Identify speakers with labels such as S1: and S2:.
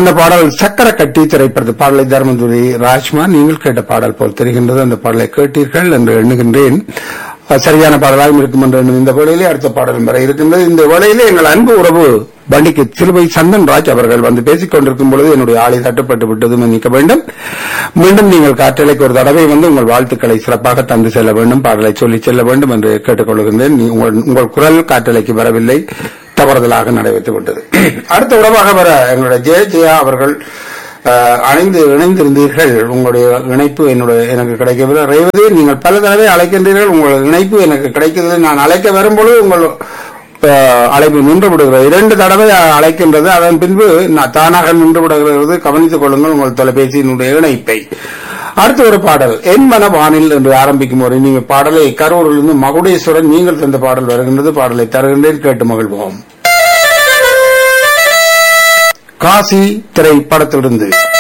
S1: அந்த பாடல் சக்கர கட்டி திரைப்படத்து பாடலை தர்மதுரை ராஜ்மா நீங்கள் கேட்ட பாடல் போல் தெரிகின்றது அந்த பாடலை கேட்டீர்கள் என்று எண்ணுகின்றேன் அது சரியான பாடலாகவும் இருக்கும் என்று எண்ணும் இந்த வேளையிலே அடுத்த பாடலும் வர இருக்கின்றது இந்த வேளையிலே எங்கள் அன்பு உறவு பண்டிக்கு சிலுவை சந்தன் ராஜ் அவர்கள் வந்து பேசிக் கொண்டிருக்கும் பொழுது என்னுடைய ஆளை தட்டுப்பட்டு விட்டது மன்னிக்க வேண்டும் மீண்டும் நீங்கள் காற்றலைக்கு ஒரு தடவை வந்து உங்கள் வாழ்த்துக்களை சிறப்பாக தந்து செல்ல வேண்டும் பாடலை சொல்லி செல்ல வேண்டும் என்று கேட்டுக்கொள்கின்றேன் நீ- உங்கள் உங்கள் குரல் காற்றலைக்கு வரவில்லை தவறுதலாக நடைபெற்று விட்டது அடுத்த உறவாக வர எங்களுடைய ஜெய ஜெயா அவர்கள் அஹ், அணைந்து இணைந்திருந்தீர்கள் உங்களுடைய இணைப்பு என்னுடைய எனக்கு கிடைக்கவில்லை ரேவதி நீங்கள் பல தடவை அழைக்கின்றீர்கள் உங்கள் இணைப்பு எனக்கு கிடைக்கவில்லை நான் அழைக்க வரும்பொழுது உங்கள் அஹ், அழைப்பு நின்று விடுகிறது இரண்டு தடவை அழைக்கின்றது அதன் பின்பு நான் தானாக நின்று விடுகிறது கவனித்துக் கொள்ளுங்கள் உங்கள் தொலைபேசியினுடைய இணைப்பை அடுத்த ஒரு பாடல் என் மன வானில் என்று ஆரம்பிக்கும் ஒரு நீங்கள் பாடலை கரூரிலிருந்து மகுடேஸ்வரன் நீங்கள் தந்த பாடல் வருகின்றது பாடலை தருகின்றேன் கேட்டு மகிழ்வோம் காசி திரைப்படத்திலிருந்து